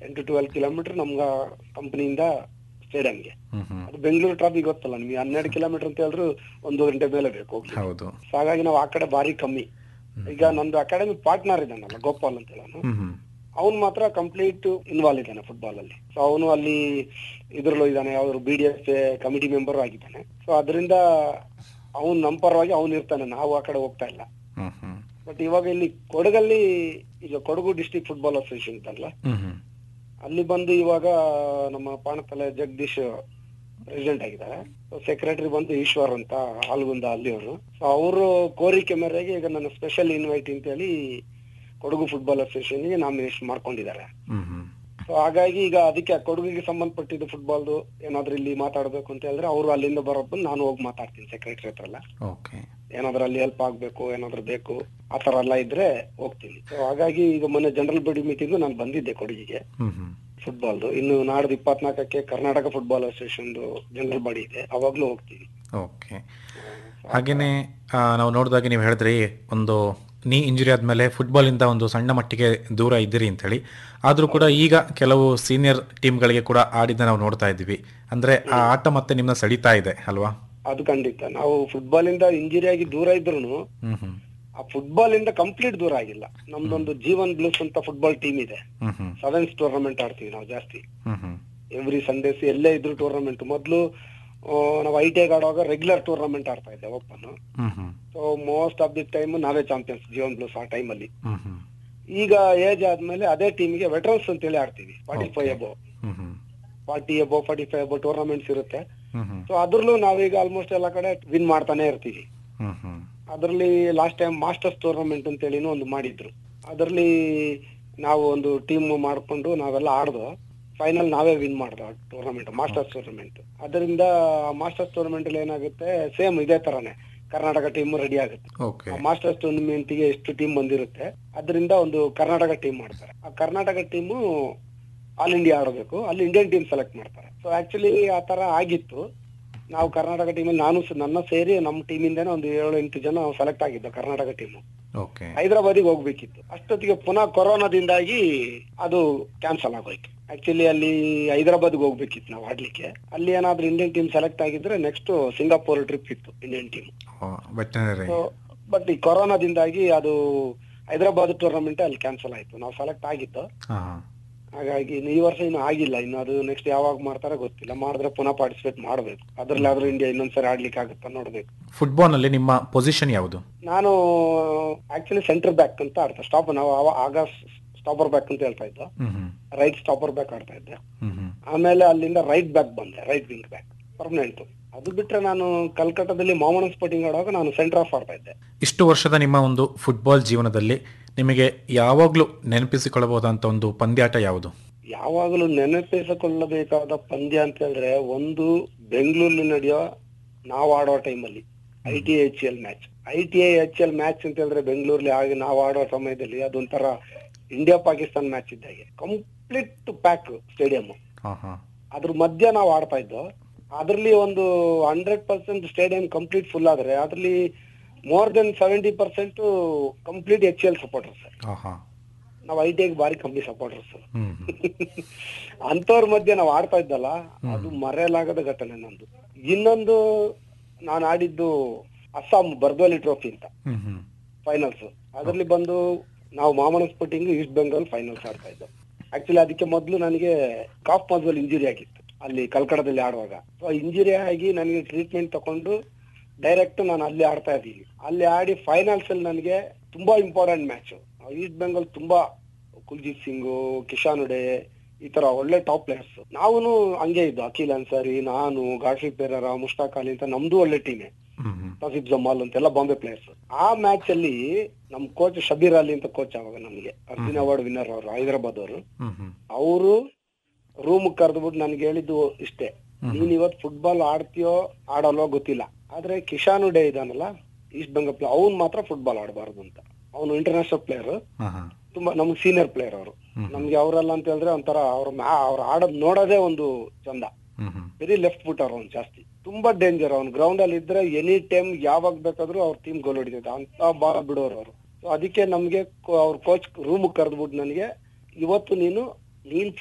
Ten to twelve kilometre ನಮ್ಗ ಕಂಪನಿಯಿಂದ ಸ್ಟೇಡಿಯಂಗೆ ಹ್ಮ್ ಹ್ಮ್ ಅದು ಬೆಂಗಳೂರು ಟ್ರಾಫಿಕ್ ಗೊತ್ತಲ್ಲ ನಿಮ್ಗೆ ಹನ್ನೆರಡು ಕಿಲೋಮೀಟರ್ ಅಂತ ಹೇಳಿದ್ರು ಒಂದು ಗಂಟೆ ಮೇಲೆ ಬೇಕು ಹೋಗ್ಲಿಕ್ಕೆ. ಹೌದು ಸೊ ಹಾಗಾಗಿ ನಾವು ಆ ಕಡೆ ಭಾರಿ ಕಮ್ಮಿ ಈಗ ನಂದು ಅಕಾಡೆಮಿ ಪಾರ್ಟ್ನರ್ ಇದ್ದಾನಲ್ಲ ಗೋಪಾಲ್ ಅಂತ ಹೇಳೋನು ಹ್ಮ್ ಹ್ಮ್ ಅವ್ನು ಮಾತ್ರ ಕಂಪ್ಲೀಟ್ ಇನ್ವಾಲ್ವ್ ಇದ್ದಾನೆ ಫುಟ್ಬಾಲ್ ಅಲ್ಲಿ ಸೊ ಅವನು ಅಲ್ಲಿ ಇದ್ರಲ್ಲೂ ಇದ್ದಾನೆ ಯಾವ್ದು B D F committee member ಆಗಿದ್ದಾನೆ ಸೊ ಅದರಿಂದ ಅವ್ನು ನಮ್ಮ ಪರವಾಗಿ ಅವ್ನು ಇರ್ತಾನೆ ನಾವು ಆ ಕಡೆ ಹೋಗ್ತಾ ಇಲ್ಲ ಹ್ಮ್ ಹ್ಮ್ ಬಟ್ ಇವಾಗ ಇಲ್ಲಿ ಕೊಡಗಲ್ಲಿ ಈಗ ಕೊಡಗು ಡಿಸ್ಟ್ರಿಕ್ಟ್ ಫುಟ್ಬಾಲ್ ಅಸೋಸಿಯೇಷನ್ ಅಂತಲ್ಲ ಹ್ಮ್ ಹ್ಮ್ ಅಲ್ಲಿ ಬಂದು ಇವಾಗ ನಮ್ಮ ಪಾಣತಲೆ ಜಗದೀಶ್ ಪ್ರೆಸಿಡೆಂಟ್ ಆಗಿದ್ದಾರೆ ಸೆಕ್ರೆಟರಿ ಬಂದು ಈಶ್ವರ್ ಅಂತ ಹಾಲ್ಗುಂದ ಅಲ್ಲಿಯವರು ಸೊ ಅವರು ಕೋರಿಕೆ ಮೇರೆಗೆ ಈಗ ನನ್ನ ಸ್ಪೆಷಲ್ ಇನ್ವೈಟ್ ಅಂತೇಳಿ ಕೊಡಗು ಫುಟ್ಬಾಲ್ ಅಸೋಸಿಯೇಷನ್ಗೆ ನಾಮಿನೇಷನ್ ಮಾಡ್ಕೊಂಡಿದ್ದಾರೆ ಹ್ಮ್ ಹ್ಮ್ ಸೊ ಹಾಗಾಗಿ ಈಗ ಅದಕ್ಕೆ ಕೊಡಗಿಗೆ ಸಂಬಂಧಪಟ್ಟಿದ್ದು ಫುಟ್ಬಾಲ್ದು ಏನಾದ್ರೂ ಇಲ್ಲಿ ಮಾತಾಡ್ಬೇಕು ಅಂತ ಹೇಳಿದ್ರೆ ಅವರು ಅಲ್ಲಿಂದ ಬರೋದ್ ಬಂದು ನಾನು ಹೋಗಿ ಮಾತಾಡ್ತೀನಿ ಸೆಕ್ರೆಟರಿ ಹತ್ರ ಎಲ್ಲ ಓಕೆ ಏನಾದ್ರೂ ಅಲ್ಲಿ ಹೆಲ್ಪ್ ಆಗ್ಬೇಕು ಏನಾದ್ರೂ ಬೇಕು ಆ ತರ ಎಲ್ಲ ಇದ್ರೆ ಹೋಗ್ತೀನಿ ಸೊ ಹಾಗಾಗಿ ಈಗ ಮೊನ್ನೆ ಜನರಲ್ ಬಾಡಿ ಮೀಟಿಂಗು ನಾನು ಬಂದಿದ್ದೆ ಕೊಡಗಿಗೆ ಹ್ಮ್ ಹ್ಮ್ ಫುಟ್ಬಾಲ್ದು ಇನ್ನು ನಾಡ್ದು ಇಪ್ಪತ್ನಾಲ್ಕಕ್ಕೆ Karnataka football association general body ಇದೆ ಅವಾಗ್ಲೂ ಹೋಗ್ತೀವಿ ಓಕೆ ಹಾಗೆಯೇ ನಾವು ನೋಡಿದಾಗ ನೀವು ಹೇಳಿದ್ರಿ ಒಂದು ನೀ ಇಂಜುರಿ ಆದಮೇಲೆ ಫುಟ್ಬಾಲಿಂದ ಒಂದು ಸಣ್ಣ ಮಟ್ಟಿಗೆ ದೂರ ಇದ್ದೀರಿ ಅಂತೇಳಿ ಆದರೂ ಕೂಡ ಈಗ ಕೆಲವು ಸೀನಿಯರ್ ಟೀಮ್ಗಳಿಗೆ ಕೂಡ ಆಡಿದ ನಾವು ನೋಡ್ತಾ ಇದ್ದೀವಿ ಅಂದರೆ ಆ ಆಟ ಮತ್ತೆ ನಿಮ್ಮನ್ನ ಸೆಳೀತಾ ಇದೆ ಅಲ್ವಾ ಅದು ಖಂಡಿತ ನಾವು ಫುಟ್ಬಾಲ್ ಇಂದ ಇಂಜುರಿ ಆಗಿ ದೂರ ಇದ್ರು ಹ್ಮ್ ಹ್ಮ್ ಆ ಫುಟ್ಬಾಲ್ ಇಂದ ಕಂಪ್ಲೀಟ್ ದೂರ ಆಗಿಲ್ಲ ನಮ್ದೊಂದು ಜೀವನ್ ಬ್ಲೂಸ್ ಅಂತ ಫುಟ್ಬಾಲ್ ಟೀಮ್ ಇದೆ ಹ್ಮ್ ಹ್ಮ್ ಸೆವೆನ್ಸ್ ಟೂರ್ನಮೆಂಟ್ ಆಡ್ತೀವಿ ನಾವು ಜಾಸ್ತಿ ಹ್ಮ್ ಹ್ಮ್ ಎವ್ರಿ ಸಂಡೇಸ್ ಎಲ್ಲೇ ಇದ್ರು ಟೂರ್ನಮೆಂಟ್ ಮೊದಲು ನಾವು ಐ ಟಿ ಆಡುವಾಗ ರೆಗ್ಯುಲರ್ ಟೂರ್ನಮೆಂಟ್ ಆಡ್ತಾ ಇದ್ದೆ ಓಪನ್ ಹ್ಮ್ ಹ್ಮ್ so most of the time ನಾವೇ ಚಾಂಪಿಯನ್ಸ್ ಜೀವನ್ ಬ್ಲೂಸ್ ಆ time ಅಲ್ಲಿ ಹ್ಮ್ ಹ್ಮ್ ಈಗ ಏಜ್ ಆದ್ಮೇಲೆ ಅದೇ ಟೀಮಿಗೆ ವೆಟರನ್ಸ್ ಅಂತೇಳಿ ಆಡ್ತೀವಿ ಫಾರ್ಟಿ ಫೈವ್ ಎಬೋ ಹ್ಮ್ ಹ್ಮ್ forty above forty five above tournaments ಇರುತ್ತೆ ಹ್ಮ್ ಹ್ಮ್ ಸೊ ಅದ್ರಲ್ಲೂ ನಾವೀಗ ಆಲ್ಮೋಸ್ಟ್ ಎಲ್ಲ ಕಡೆ ವಿನ್ ಮಾಡ್ತಾನೆ ಇರ್ತೀವಿ ಹ್ಮ್ ಹ್ಮ್ ಅದರಲ್ಲಿ ಲಾಸ್ಟ್ ಟೈಮ್ ಮಾಸ್ಟರ್ಸ್ ಟೂರ್ನಮೆಂಟ್ ಅಂತ ಹೇಳಿನೂ ಒಂದು ಮಾಡಿದ್ರು ಅದರಲ್ಲಿ ನಾವು ಒಂದು ಟೀಮ್ ಮಾಡ್ಕೊಂಡು ನಾವೆಲ್ಲ ಆಡ್ದು ಫೈನಲ್ ನಾವೇ ವಿನ್ ಮಾಡ್ದು ಟೂರ್ನಮೆಂಟ್ ಮಾಸ್ಟರ್ಸ್ ಟೂರ್ನಮೆಂಟ್ ಅದರಿಂದ ಮಾಸ್ಟರ್ಸ್ ಟೂರ್ನಮೆಂಟ್ ಅಲ್ಲಿ ಏನಾಗುತ್ತೆ ಸೇಮ್ ಇದೇ ತರಾನೇ ಕರ್ನಾಟಕ ಟೀಮ್ ರೆಡಿ ಆಗುತ್ತೆ ಓಕೆ ಆ ಮಾಸ್ಟರ್ಸ್ ಟೂರ್ನಮೆಂಟ್ ಗೆ ಎಷ್ಟು ಟೀಮ್ ಬಂದಿರುತ್ತೆ ಅದರಿಂದ ಒಂದು ಕರ್ನಾಟಕ ಟೀಮ್ ಮಾಡ್ತಾರೆ ಆ ಕರ್ನಾಟಕ ಟೀಮು ಆಲ್ ಇಂಡಿಯಾ ಆಡಬೇಕು ಅಲ್ಲಿ ಇಂಡಿಯನ್ ಟೀಮ್ ಸೆಲೆಕ್ಟ್ ಮಾಡ್ತಾರೆ ಸೊ ಆಕ್ಚುಲಿ ಆ ತರ ಆಗಿತ್ತು ನಾವು ಕರ್ನಾಟಕ ಟೀಮಲ್ಲಿ ನಾನು ಸ- ನನ್ನ ಸೇರಿ ನಮ್ಮ ಟೀಮಿಂದಾನೆ ಒಂದು ಏಳು ಎಂಟು ಜನ ಸೆಲೆಕ್ಟ್ ಆಗಿದ್ದು ಕರ್ನಾಟಕ ಟೀಮು ಓಕೆ ಹೈದರಾಬಾದಿಗೆ ಹೋಗ್ಬೇಕಿತ್ತು ಅಷ್ಟೊತ್ತಿಗೆ ಪುನಃ ಕೊರೋನಾದಿಂದಾಗಿ ಅದು ಕ್ಯಾನ್ಸಲ್ ಆಗೋಯ್ತು ಆಕ್ಚುಲಿ ಅಲ್ಲಿ ಹೈದರಾಬಾದ್ಗೆ ಹೋಗ್ಬೇಕಿತ್ತು ನಾವು ಆಡ್ಲಿಕ್ಕೆ ಅಲ್ಲಿ ಏನಾದ್ರೂ ಇಂಡಿಯನ್ ಟೀಮ್ ಸೆಲೆಕ್ಟ್ ಆಗಿದ್ರೆ ನೆಕ್ಸ್ಟ್ ಸಿಂಗಾಪುರ್ ಟ್ರಿಪ್ ಇತ್ತು ಇಂಡಿಯನ್ ಟೀಮ್ ವೆಟನರಿ ಬಟ್ ಈ ಕೊರೋನಾದಿಂದಾಗಿ ಅದು ಹೈದರಾಬಾದ್ ಟೂರ್ನಮೆಂಟ್ ಅಲ್ಲಿ ಕ್ಯಾನ್ಸಲ್ ಆಯ್ತು ನಾವು ಸೆಲೆಕ್ಟ್ ಆಗಿದ್ದು ಹಾಂ ಹಾಂ ಹಾಗಾಗಿ ಇನ್ನು ಈ ವರ್ಷ ಇನ್ನು ಆಗಿಲ್ಲ ಇನ್ನು ಅದು ನೆಕ್ಸ್ಟ್ ಯಾವಾಗ ಮಾಡ್ತಾರೋ ಗೊತ್ತಿಲ್ಲ ಮಾಡಿದ್ರೆ ಪುನಃ ಪಾರ್ಟಿಸಿಪೇಟ್ ಮಾಡ್ಬೇಕು ಅದ್ರಲ್ಲಿ ಆದ್ರೂ ಇಂಡಿಯಾ ಇನ್ನೊಂದ್ಸರಿ ಆಡ್ಲಿಕ್ಕೆ ಆಗುತ್ತಾ ನೋಡ್ಬೇಕು ಫುಟ್ಬಾಲ್ನಲ್ಲಿ ನಿಮ್ಮ ಪೊಸಿಷನ್ ಯಾವುದು ನಾನು ಆಕ್ಚುಲಿ ಸೆಂಟರ್ ಬ್ಯಾಕ್ ಅಂತ ಆಡ್ತಾ ಸ್ಟಾಪ್ ನಾವು ಅವ- ಆಗ ಸ್ಟಾಪರ್ ಬ್ಯಾಕ್ ಅಂತ ಹೇಳ್ತಾ ಇದ್ದ ಹ್ಮ್ ಹ್ಮ್ ರೈಟ್ ಸ್ಟಾಪರ್ ಬ್ಯಾಕ್ ಆಡ್ತಾ ಇದ್ದೆ ಹ್ಮ್ ಹ್ಮ್ ಆಮೇಲೆ ಅಲ್ಲಿಂದ ರೈಟ್ ಬ್ಯಾಕ್ ಬಂದೆ ರೈಟ್ ವಿಂಗ್ ಬ್ಯಾಕ್ ಪರ್ಮನೆಂಟ್ ಅದು ಬಿಟ್ರೆ ನಾನು ಕಲ್ಕತ್ತಾದಲ್ಲಿ ಮಾಮನ ಸ್ಪೋರ್ಟಿಂಗ್ ಆಡುವಾಗ ನಾನು ಸೆಂಟರ್ ಆಫ್ ಆಡ್ತಾ ಇದ್ದೆ ಇಷ್ಟು ವರ್ಷದ ನಿಮ್ಮ ಒಂದು ಫುಟ್ಬಾಲ್ ಜೀವನದಲ್ಲಿ ನಿಮಗೆ ಯಾವಾಗಲೂ ನೆನಪಿಸಿಕೊಳ್ಳಬಹುದಂತ ಒಂದು ಪಂದ್ಯಾಟ ಯಾವುದು ಯಾವಾಗಲೂ ನೆನಪಿಸಿಕೊಳ್ಳಬೇಕಾದ ಪಂದ್ಯ ಅಂತ ಹೇಳಿದ್ರೆ ಒಂದು ಬೆಂಗಳೂರಲ್ಲಿ ನಡೆಯೋ ನಾವು ಆಡೋ ಟೈಮಲ್ಲಿ I T H L match I T I H L match ಅಂತ ಹೇಳಿದ್ರೆ ಬೆಂಗಳೂರಲ್ಲಿ ಆಗಿ ನಾವು ಆಡೋ ಸಮಯದಲ್ಲಿ ಅದೊಂಥರ ಇಂಡಿಯಾ ಪಾಕಿಸ್ತಾನ್ ಮ್ಯಾಚ್ ಇದ್ದಾಗೆ ಕಂಪ್ಲೀಟ್ ಪ್ಯಾಕ್ ಸ್ಟೇಡಿಯಂ ಹಾಂ ಹಾಂ ಅದ್ರ ಮಧ್ಯ ನಾವು ಆಡ್ತಾ ಇದ್ದೋ ಅದ್ರಲ್ಲಿ ಒಂದು hundred percent stadium complete full ಆದ್ರೆ ಅದ್ರಲ್ಲಿ more than seventy percent complete H L supporters ಹಾಂ ಹಾಂ ನಾವು ಐ ಟಿ ಬಾರಿ ಕಮ್ಮಿ ಸಪೋರ್ಟರ್ಸ್ ಹ್ಮ್ ಹ್ಮ್ ಅಂತವ್ರ ಮಧ್ಯೆ ನಾವು ಆಡ್ತಾ ಇದ್ದಲ್ಲ ಅದು ಮರೆಯಲಾಗದ ಘಟನೆ ನಂದು ಇನ್ನೊಂದು ನಾನು ಆಡಿದ್ದು ಅಸ್ಸಾಂ ಬರ್ದೋಲಿ ಟ್ರೋಫಿ ಅಂತ ಹ್ಮ್ ಹ್ಮ್ ಫೈನಲ್ಸ್ ಅದರಲ್ಲಿ ಬಂದು ನಾವು ಮಾಮನ ಸ್ಪೋರ್ಟಿಂಗ್ ಈಸ್ಟ್ ಬೆಂಗಾಲ್ ಫೈನಲ್ಸ್ ಆಡ್ತಾ ಇದ್ದು ಆಕ್ಚುಲಿ ಅದಕ್ಕೆ ಮೊದಲು ನನಗೆ ಕಾಫ್ ಮದ್ವಲ್ ಇಂಜುರಿ ಆಗಿತ್ತು ಅಲ್ಲಿ ಕಲ್ಕಡದಲ್ಲಿ ಆಡುವಾಗ ಸೊ ಇಂಜುರಿ ಆಗಿ ನನಗೆ ಟ್ರೀಟ್ಮೆಂಟ್ ತಕೊಂಡು ಡೈರೆಕ್ಟ್ ನಾನು ಅಲ್ಲಿ ಆಡ್ತಾ ಇದ್ದೀನಿ ಅಲ್ಲಿ ಆಡಿ ಫೈನಲ್ಸ್ ಅಲ್ಲಿ ನನಗೆ ತುಂಬಾ ಇಂಪಾರ್ಟೆಂಟ್ ಮ್ಯಾಚ್ ಈಸ್ಟ್ ಬೆಂಗಾಲ್ ತುಂಬಾ ಕುಲ್ಜಿತ್ ಸಿಂಗ್ ಕಿಶಾನ್ ಉಡೆ ಈ ತರ ಒಳ್ಳೆ ಟಾಪ್ ಪ್ಲೇಯರ್ಸ್ ನಾವು ಹಂಗೆ ಇದ್ದು ಅಖಿಲ್ ಅನ್ಸಾರಿ ನಾನು ಗಾಡ್ಫಿ ಪೇರರ ಮುಷ್ತಾಕ್ ಅಲಿ ಅಂತ ನಮ್ದು ಒಳ್ಳೆ ಟೀಮೇ ಹ್ಮ್ ಹ್ಮ್ ತಸೀಫ್ ಜಮಾಲ್ ಅಂತೆಲ್ಲ ಬಾಂಬೆ ಪ್ಲೇಯರ್ಸ್ ಆ ಮ್ಯಾಚ್ ಅಲ್ಲಿ ನಮ್ ಕೋಚ್ ಶಬೀರ್ ಅಲಿ ಅಂತ ಕೋಚ್ ಅವಾಗ ನಮ್ಗೆ ಅರ್ಜುನ್ ಅವಾರ್ಡ್ ವಿನ್ನರ್ ಅವರು ಹೈದರಾಬಾದ್ ಅವರು ಹ್ಮ್ ಹ್ಮ್ ಅವರು ರೂಮ್ ಕರೆದ್ಬಿಟ್ಟು ನನ್ಗೆ ಹೇಳಿದ್ದು ಇಷ್ಟೇ ನೀನ್ ಇವತ್ ಫುಟ್ಬಾಲ್ ಆಡ್ತೀಯೋ ಆಡಲ್ವೋ ಗೊತ್ತಿಲ್ಲ ಆದ್ರೆ ಕಿಶಾನ್ ಉಡೆ ಇದಾನಲ್ಲ ಈಸ್ಟ್ ಬೆಂಗಾಲ್ ಅವ್ನ್ ಮಾತ್ರ ಫುಟ್ಬಾಲ್ ಆಡಬಾರ್ದು ಅಂತ ಅವನು ಇಂಟರ್ನ್ಯಾಷನಲ್ ಪ್ಲೇಯರ್ ಹಾಂ ಹಾಂ ತುಂಬಾ ನಮ್ಗೆ ಸೀನಿಯರ್ ಪ್ಲೇಯರ್ ಅವರು ನಮ್ಗೆ ಅವರೆಲ್ಲ ಅಂತ ಹೇಳಿದ್ರೆ ಒಂಥರ ಅವ್ರ ಅವ್ರ ಆಡೋದ್ ನೋಡೋದೇ ಒಂದು ಚಂದ ಹ್ಮ್ ಹ್ಮ್ ವೆರಿ ಲೆಫ್ಟ್ ಫುಟ್ ಅವ್ನು ಜಾಸ್ತಿ ತುಂಬಾ ಡೇಂಜರ್ ಅವ್ನು ಗ್ರೌಂಡ್ ಅಲ್ಲಿ ಇದ್ರೆ ಎನಿ ಟೈಮ್ ಯಾವಾಗ ಬೇಕಾದ್ರೂ ಅವ್ರ ಟೀಮ್ ಗೋಲ್ ಹೊಡಿತೈತೆ ಅಂತ ಬಾಲ್ ಬಿಡೋರು ಅವರು ಸೊ ಅದಕ್ಕೆ ನಮ್ಗೆ ಕೋ- ಅವ್ರ ಕೋಚ್ ರೂಮ್ ಕರೆದ್ಬಿಟ್ಟು ನನಗೆ ಇವತ್ತು ನೀನು ನೀನ್